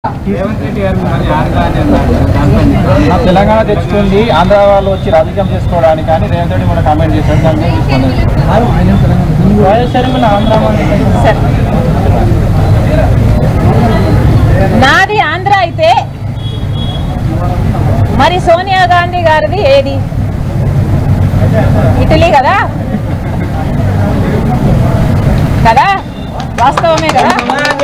రేవంత్ రెడ్డి గారు మిమ్మల్ని ఆంధ్రా అని అన్నారు దానిపైన నా తెలంగాణ తెచ్చుకుంది ఆంధ్ర వాళ్ళు వచ్చి రాజకీయం చేసుకోవడానికి కానీ రేవంత్ రెడ్డి కూడా కామెంట్ చేశారు దాన్ని వైఎస్ఆర్ ఆంధ్ర సరే నాది ఆంధ్ర అయితే మరి సోనియా గాంధీ గారిది ఏది ఇటలీ కదా కదా వాస్తవమే కదా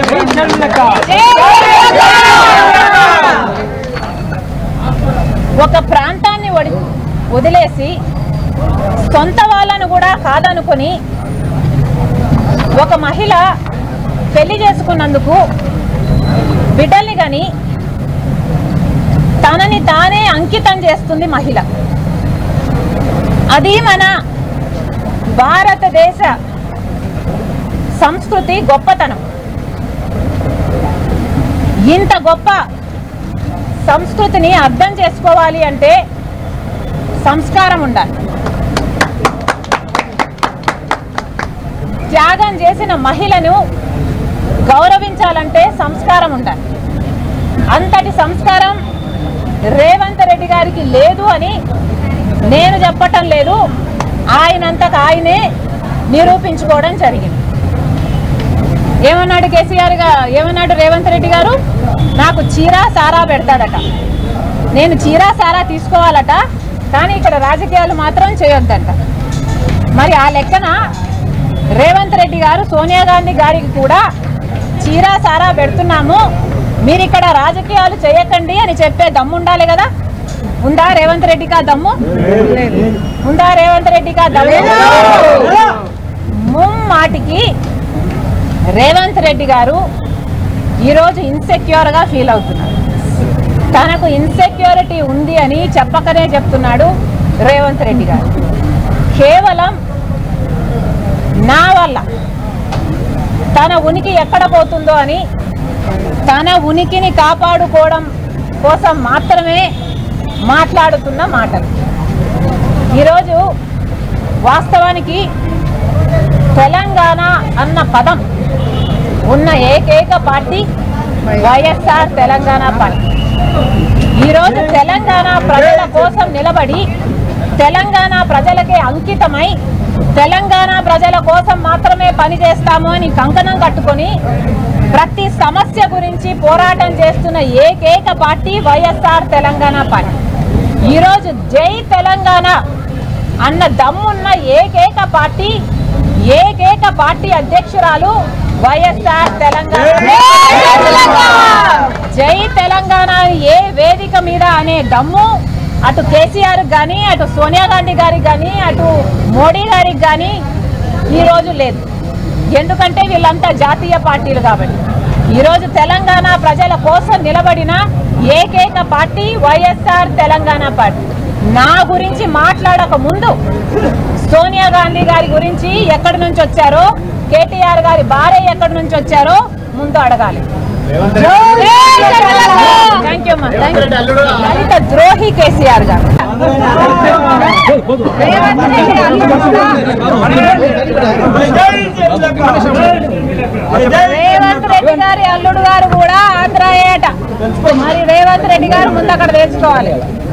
ఒక ప్రాంతాన్ని వడి వదిలేసి సొంత వాళ్ళను కూడా కాదనుకొని ఒక మహిళ పెళ్లి చేసుకున్నందుకు బిడ్డల్ని కానీ తనని తానే అంకితం చేస్తుంది మహిళ అది మన భారతదేశ సంస్కృతి గొప్పతనం ఇంత గొప్ప సంస్కృతిని అర్థం చేసుకోవాలి అంటే సంస్కారం ఉండాలి త్యాగం చేసిన మహిళను గౌరవించాలంటే సంస్కారం ఉండాలి అంతటి సంస్కారం రేవంత్ రెడ్డి గారికి లేదు అని నేను చెప్పటం లేదు ఆయనంతకు ఆయనే నిరూపించుకోవడం జరిగింది ఏమన్నాడు కేసీఆర్ గా ఏమన్నాడు రేవంత్ రెడ్డి గారు నాకు చీరా సారా పెడతాడట నేను చీరా సారా తీసుకోవాలట కానీ ఇక్కడ రాజకీయాలు మాత్రం చేయొద్దంట మరి ఆ లెక్కన రేవంత్ రెడ్డి గారు సోనియా గాంధీ గారికి కూడా చీరా సారా పెడుతున్నాము మీరు ఇక్కడ రాజకీయాలు చేయకండి అని చెప్పే దమ్ము ఉండాలి కదా ఉందా రేవంత్ రెడ్డికి ఆ దమ్ము ఉందా రేవంత్ రెడ్డికి ఆ దమ్ము ముమ్మాటికి రేవంత్ రెడ్డి గారు ఈరోజు ఇన్సెక్యూర్గా ఫీల్ అవుతున్నారు తనకు ఇన్సెక్యూరిటీ ఉంది అని చెప్పకనే చెప్తున్నాడు రేవంత్ రెడ్డి గారు కేవలం నా వల్ల తన ఉనికి ఎక్కడ పోతుందో అని తన ఉనికిని కాపాడుకోవడం కోసం మాత్రమే మాట్లాడుతున్న మాటలు ఈరోజు వాస్తవానికి తెలంగాణ అన్న పదం ఉన్న ఏకైక పార్టీ వైఎస్ఆర్ తెలంగాణ పార్టీ ఈరోజు తెలంగాణ ప్రజల కోసం నిలబడి తెలంగాణ ప్రజలకే అంకితమై తెలంగాణ ప్రజల కోసం మాత్రమే పనిచేస్తాము అని కంకణం కట్టుకొని ప్రతి సమస్య గురించి పోరాటం చేస్తున్న ఏకైక పార్టీ వైఎస్ఆర్ తెలంగాణ పార్టీ ఈరోజు జై తెలంగాణ అన్న దమ్మున్న ఏకైక పార్టీ ఏకైక పార్టీ అధ్యక్షురాలు వైఎస్ఆర్ తెలంగాణ జై తెలంగాణ ఏ వేదిక మీద అనే దమ్ము అటు కేసీఆర్ కానీ అటు సోనియా గాంధీ గారికి కానీ అటు మోడీ గారికి కానీ ఈరోజు లేదు ఎందుకంటే వీళ్ళంతా జాతీయ పార్టీలు కాబట్టి ఈరోజు తెలంగాణ ప్రజల కోసం నిలబడిన ఏకైక పార్టీ వైఎస్ఆర్ తెలంగాణ పార్టీ నా గురించి మాట్లాడక ముందు సోనియా గాంధీ గారి గురించి ఎక్కడి నుంచి వచ్చారో కేటీఆర్ గారి భార్య ఎక్కడి నుంచి వచ్చారో ముందు అడగాలి థ్యాంక్ యూ అమ్మా థ్యాంక్ యూ దళిత ద్రోహి కేసీఆర్ గారు రేవంత్ రెడ్డి గారి అల్లుడు గారు కూడా ఆంధ్ర ఏట మరి రేవంత్ రెడ్డి గారు ముందు అక్కడ తెచ్చుకోవాలి